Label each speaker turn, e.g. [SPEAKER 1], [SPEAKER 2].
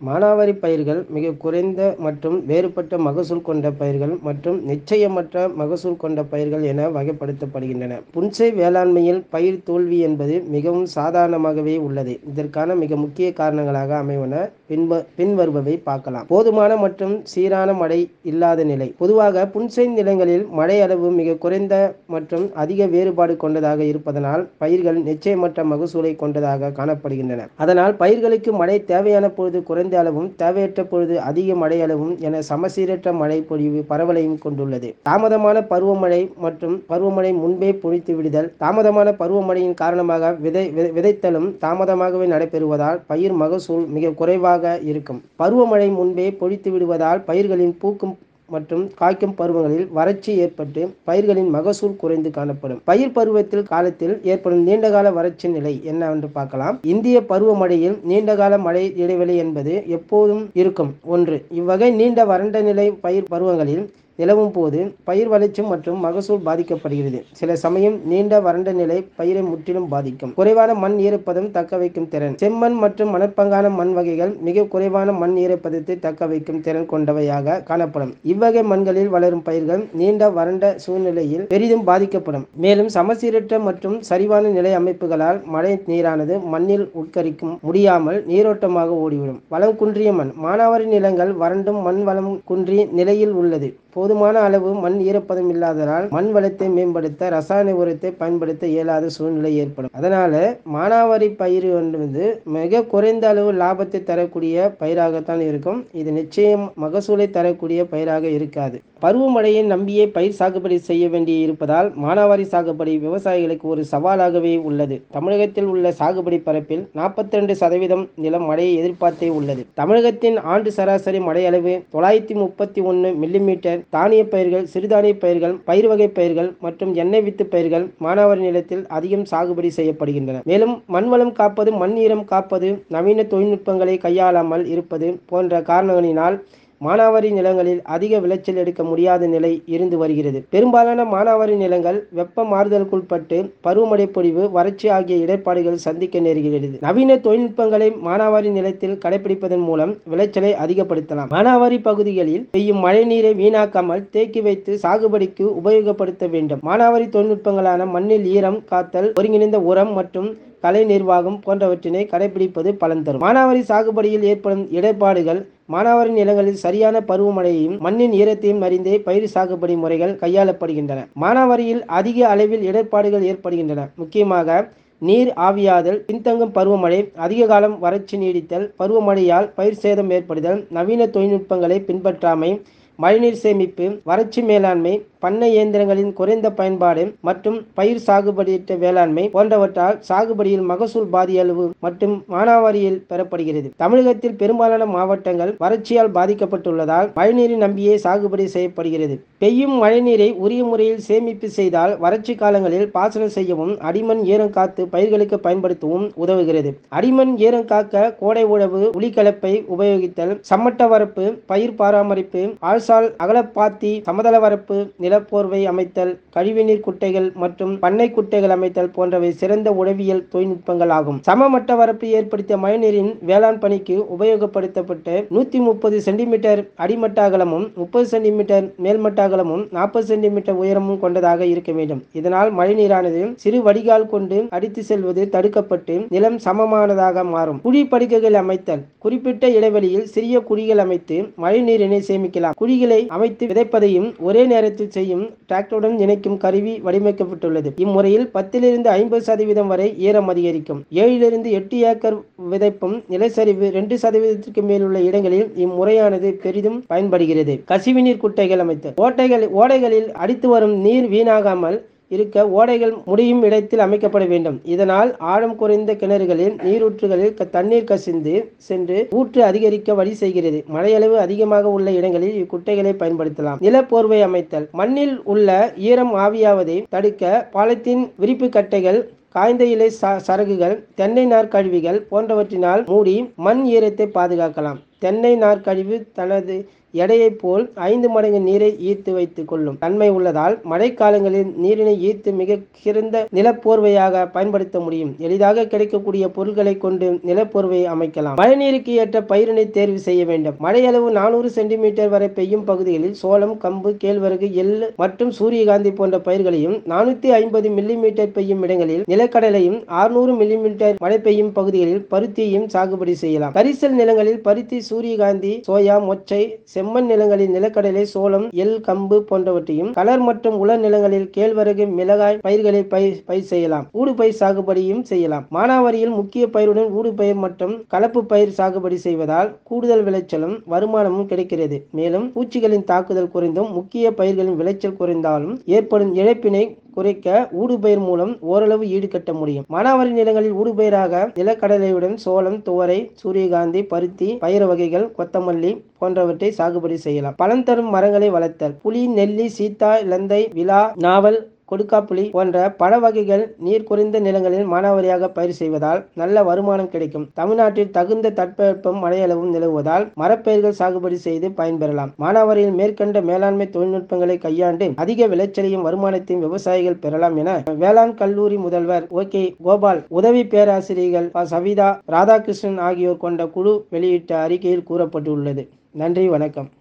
[SPEAKER 1] மானாவாரி பயிர்கள் மிக குறைந்த மற்றும் வேறுபட்ட மகசூல் கொண்ட பயிர்கள் மற்றும் நிச்சயமற்ற மகசூல் கொண்ட பயிர்கள் என வகைப்படுத்தப்படுகின்றன புன்சை வேளாண்மையில் பயிர் தோல்வி என்பது மிகவும் சாதாரணமாகவே உள்ளது இதற்கான மிக முக்கிய காரணங்களாக அமைவன பின்ப பின்வருபவை பார்க்கலாம் போதுமான மற்றும் சீரான மழை இல்லாத நிலை பொதுவாக புன்சை நிலங்களில் மழை அளவு மிக குறைந்த மற்றும் அதிக வேறுபாடு கொண்டதாக இருப்பதனால் பயிர்கள் நிச்சயமற்ற மகசூலை கொண்டதாக காணப்படுகின்றன அதனால் பயிர்களுக்கு மழை தேவையான பொழுது குறைந்த அளவும் தேவையற்ற பொழுது அதிக மழை அளவும் என சமசீரற்ற மழை பொழிவு பரவலையும் கொண்டுள்ளது தாமதமான பருவமழை மற்றும் பருவமழை முன்பே பொழித்து விடுதல் தாமதமான பருவமழையின் காரணமாக விதை விதை- விதைத்தலும் தாமதமாகவே நடைபெறுவதால் பயிர் மகசூல் மிக குறைவாக இருக்கும் பருவமழை முன்பே பொழித்து விடுவதால் பயிர்களின் பூக்கும் மற்றும் காய்க்கும் பருவங்களில் வறட்சி ஏற்பட்டு பயிர்களின் மகசூல் குறைந்து காணப்படும் பயிர் பருவத்தில் காலத்தில் ஏற்படும் நீண்டகால வறட்சி நிலை என்னவென்று பார்க்கலாம் இந்திய பருவமழையில் நீண்டகால மழை இடைவெளி என்பது எப்போதும் இருக்கும் ஒன்று இவ்வகை நீண்ட வறண்ட நிலை பயிர் பருவங்களில் நிலவும் போது பயிர் வளர்ச்சி மற்றும் மகசூல் பாதிக்கப்படுகிறது சில சமயம் நீண்ட வறண்ட நிலை பயிரை முற்றிலும் பாதிக்கும் குறைவான மண் ஈரப்பதம் தக்க வைக்கும் திறன் செம்மண் மற்றும் மணற்பாங்கான மண் வகைகள் மிக குறைவான மண் ஈரப்பதத்தை தக்க வைக்கும் திறன் கொண்டவையாக காணப்படும் இவ்வகை மண்களில் வளரும் பயிர்கள் நீண்ட வறண்ட சூழ்நிலையில் பெரிதும் பாதிக்கப்படும் மேலும் சமசீரற்ற மற்றும் சரிவான நிலை அமைப்புகளால் மழை நீரானது மண்ணில் உட்கரிக்கும் முடியாமல் நீரோட்டமாக ஓடிவிடும் வளம் குன்றிய மண் மானாவாரி நிலங்கள் வறண்டும் மண் வளம் குன்றி நிலையில் உள்ளது போதுமான அளவு மண் ஈரப்பதம் இல்லாததால் மண் வளத்தை மேம்படுத்த ரசாயன உரத்தை பயன்படுத்த இயலாத சூழ்நிலை ஏற்படும் அதனால மானாவாரி பயிர் என்பது மிக குறைந்த அளவு லாபத்தை தரக்கூடிய பயிராகத்தான் இருக்கும் இது நிச்சயம் மகசூலை தரக்கூடிய பயிராக இருக்காது பருவமழையை நம்பியே பயிர் சாகுபடி செய்ய வேண்டி இருப்பதால் மானாவாரி சாகுபடி விவசாயிகளுக்கு ஒரு சவாலாகவே உள்ளது தமிழகத்தில் உள்ள சாகுபடி பரப்பில் 42% சதவீதம் நிலம் மழையை எதிர்பார்த்தே உள்ளது தமிழகத்தின் ஆண்டு சராசரி மழை அளவு தொள்ளாயிரத்தி முப்பத்தி ஒன்று மில்லிமீட்டர் தானிய பயிர்கள் சிறுதானிய பயிர்கள் பயிர் வகை பயிர்கள் மற்றும் எண்ணெய் வித்து பயிர்கள் மானாவாரி நிலத்தில் அதிகம் சாகுபடி செய்யப்படுகின்றன மேலும் மண்வளம் காப்பது மண் ஈரம் காப்பது நவீன தொழில்நுட்பங்களை கையாளாமல் இருப்பது போன்ற காரணங்களினால் மானாவாரி நிலங்களில் அதிக விளைச்சல் எடுக்க முடியாத நிலை இருந்து வருகிறது பெரும்பாலான மானாவாரி நிலங்கள் வெப்ப மாறுதலுக்குட்பட்டு பருவமழை பொழிவு வறட்சி ஆகிய இடர்பாடுகள் சந்திக்க நேருகிறது நவீன தொழில்நுட்பங்களை மானாவாரி நிலத்தில் கடைபிடிப்பதன் மூலம் விளைச்சலை அதிகப்படுத்தலாம் மானாவாரி பகுதிகளில் பெய்யும் மழை நீரை வீணாக்காமல் தேக்கி வைத்து சாகுபடிக்கு உபயோகப்படுத்த வேண்டும் மானாவாரி தொழில்நுட்பங்களான மண்ணில் ஈரம் காத்தல் ஒருங்கிணைந்த உரம் மற்றும் கலை நிர்வாகம் போன்றவற்றினை கடைபிடிப்பது பலன் தரும் மானாவாரி சாகுபடியில் ஏற்படும் இடர்பாடுகள் மானாவாரி நிலங்களில் சரியான பருவமழையையும் மண்ணின் ஈரத்தையும் அறிந்தே பயிர் சாகுபடி முறைகள் கையாளப்படுகின்றன மானாவாரியில் அதிக அளவில் இடர்பாடுகள் ஏற்படுகின்றன முக்கியமாக நீர் ஆவியாதல் பின்தங்கும் பருவமழை அதிக காலம் வறட்சி நீடித்தல் பருவமழையால் பயிர் சேதம் ஏற்படுதல் நவீன தொழில்நுட்பங்களை பின்பற்றாமை மழைநீர் சேமிப்பு வறட்சி மேலாண்மை பண்ணை இயந்திரங்களின் குறைந்த பயன்பாடு மற்றும் பயிர் சாகுபடியற்ற வேளாண்மை போன்றவற்றால் சாகுபடியில் மகசூல் பாதிய அளவு மற்றும் மானாவாரியில் பெறப்படுகிறது தமிழகத்தில் பெரும்பாலான மாவட்டங்கள் வறட்சியால் பாதிக்கப்பட்டுள்ளதால் மழைநீரை நம்பியே சாகுபடி செய்யப்படுகிறது பெய்யும் மழைநீரை உரிய முறையில் சேமிப்பு செய்தால் வறட்சி காலங்களில் பாசனம் செய்யவும் அடிமண் ஈரம் காத்து பயிர்களுக்கு பயன்படுத்தவும் உதவுகிறது அடிமண் ஈரம் காக்க கோடை உழவு உளிக்கலப்பை உபயோகித்தல் சம்மட்ட வரப்பு பயிர் பராமரிப்பு ஆழ்சால் அகலப்பாத்தி சமதள வரப்பு நிலப்போர்வை அமைத்தல் கழிவுநீர் குட்டைகள் மற்றும் பண்ணை குட்டைகள் அமைத்தல் போன்றவை சிறந்த உழவியல் தொழில்நுட்பங்கள் ஆகும் சமமட்ட வரப்பு ஏற்படுத்திய மழைநீரின் வேளாண் பணிக்கு உபயோகப்படுத்தப்பட்ட நூத்தி முப்பது சென்டிமீட்டர் அடிமட்ட அகலமும் முப்பது சென்டிமீட்டர் மேல்மட்ட அகலமும் நாற்பது சென்டிமீட்டர் உயரமும் கொண்டதாக இருக்க வேண்டும் இதனால் மழைநீரானது சிறு வடிகால் கொண்டு அடித்து செல்வது தடுக்கப்பட்டு நிலம் சமமானதாக மாறும் குழி படுக்கைகள் அமைத்தல் குறிப்பிட்ட இடைவெளியில் சிறிய குழிகள் அமைத்து மழைநீரினை சேமிக்கலாம் குழிகளை அமைத்து விதைப்பதையும் ஒரே நேரத்தில் செய்யும் டிராக்டருடன் இணைக்கும் கருவி வடிவமைக்கப்பட்டுள்ளது இம்முறையில் பத்திலிருந்து ஐம்பது சதவீதம் வரை ஈரம் அதிகரிக்கும் ஏழிலிருந்து எட்டு ஏக்கர் விதைப்பும் நிலச்சரிவு ரெண்டு சதவீதத்திற்கு மேலுள்ள இடங்களில் இம்முறையானது பெரிதும் பயன்படுகிறது கசிவுநீர் குட்டைகள் அமைத்தல் ஓட்டைகள் ஓடைகளில் அடித்து வரும் நீர் வீணாகாமல் இருக்க ஓடைகள் முடியும் இடத்தில் அமைக்கப்பட வேண்டும் இதனால் ஆழம் குறைந்த கிணறுகளில் நீரூற்றுகளில் க- தண்ணீர் கசிந்து சென்று ஊற்று அதிகரிக்க வழி செய்கிறது மழையளவு அதிகமாக உள்ள இடங்களில் இக்குட்டைகளை பயன்படுத்தலாம் நிலப்போர்வை அமைத்தல் மண்ணில் உள்ள ஈரம் ஆவியாவதை தடுக்க பாலித்தீன் விரிப்பு கட்டைகள் காய்ந்த இலை ச- சரகுகள் தென்னை நார் கழிவுகள் போன்றவற்றினால் மூடி மண் ஈரத்தை பாதுகாக்கலாம் தென்னை நார் கழிவு தனது எடையைப் போல் ஐந்து மடங்கு நீரை ஈர்த்து வைத்துக் கொள்ளும் தன்மை உள்ளதால் மழைக்காலங்களில் நீரினை ஈர்த்து மிக சிறந்த நிலப்போர்வையாக பயன்படுத்த முடியும் எளிதாக கிடைக்கக்கூடிய பொருட்களை கொண்டு நிலப்போர்வையை அமைக்கலாம் மழைநீருக்கு ஏற்ற பயிரினை தேர்வு செய்ய வேண்டும் மழையளவு நானூறு சென்டிமீட்டர் வரை பெய்யும் பகுதிகளில் சோளம் கம்பு கேழ்வரகு எள்ளு மற்றும் சூரியகாந்தி போன்ற பயிர்களையும் நானூத்தி ஐம்பது மில்லிமீட்டர் பெய்யும் இடங்களில் நிலக்கடலையும் அறுநூறு மில்லிமீட்டர் மழை பெய்யும் பகுதிகளில் பருத்தியையும் சாகுபடி செய்யலாம் கரிசல் நிலங்களில் பருத்தி சூரியகாந்தி சோயா மொச்சை செம்மண் நிலங்களில் நிலக்கடலை சோளம் எள் கம்பு போன்றவற்றையும் கலர் மற்றும் உலர் நிலங்களில் கேழ்வரகு மிளகாய் பயிர்களை பயிர் பயிர் செய்யலாம் ஊடு பயிர் சாகுபடியும் செய்யலாம் மானாவாரியில் முக்கிய பயிருடன் ஊடு பயிர் மற்றும் கலப்பு பயிர் சாகுபடி செய்வதால் கூடுதல் விளைச்சலும் வருமானமும் கிடைக்கிறது மேலும் பூச்சிகளின் தாக்குதல் குறைந்தும் முக்கிய பயிர்களின் விளைச்சல் குறைந்தாலும் ஏற்படும் இழப்பினை குறைக்க ஊடுபயிர் மூலம் ஓரளவு ஈடுகட்ட முடியும் மானாவாரி நிலங்களில் ஊடுபயிராக நிலக்கடலையுடன் சோளம் துவரை சூரியகாந்தி பருத்தி பயிர் வகைகள் கொத்தமல்லி போன்றவற்றை சாகுபடி செய்யலாம் பலன் தரும் மரங்களை வளர்த்தல் புலி நெல்லி சீத்தா இலந்தை விழா நாவல் கொடுக்காப்புளி போன்ற பழ வகைகள் நீர் குறைந்த நிலங்களில் மானாவாரியாக பயிர் செய்வதால் நல்ல வருமானம் கிடைக்கும் தமிழ்நாட்டில் தகுந்த தட்பவெப்பம் மழையளவும் நிலவுவதால் மரப்பயிர்கள் சாகுபடி செய்து பயன்பெறலாம் மானாவாரியில் மேற்கண்ட மேலாண்மை தொழில்நுட்பங்களை கையாண்டு அதிக விளைச்சலையும் வருமானத்தையும் விவசாயிகள் பெறலாம் என வேளாண் கல்லூரி முதல்வர் ஓகே கோபால் உதவி பேராசிரியர்கள் ப. சவிதா ராதாகிருஷ்ணன் ஆகியோர் கொண்ட குழு வெளியிட்ட அறிக்கையில் கூறப்பட்டுள்ளது நன்றி வணக்கம்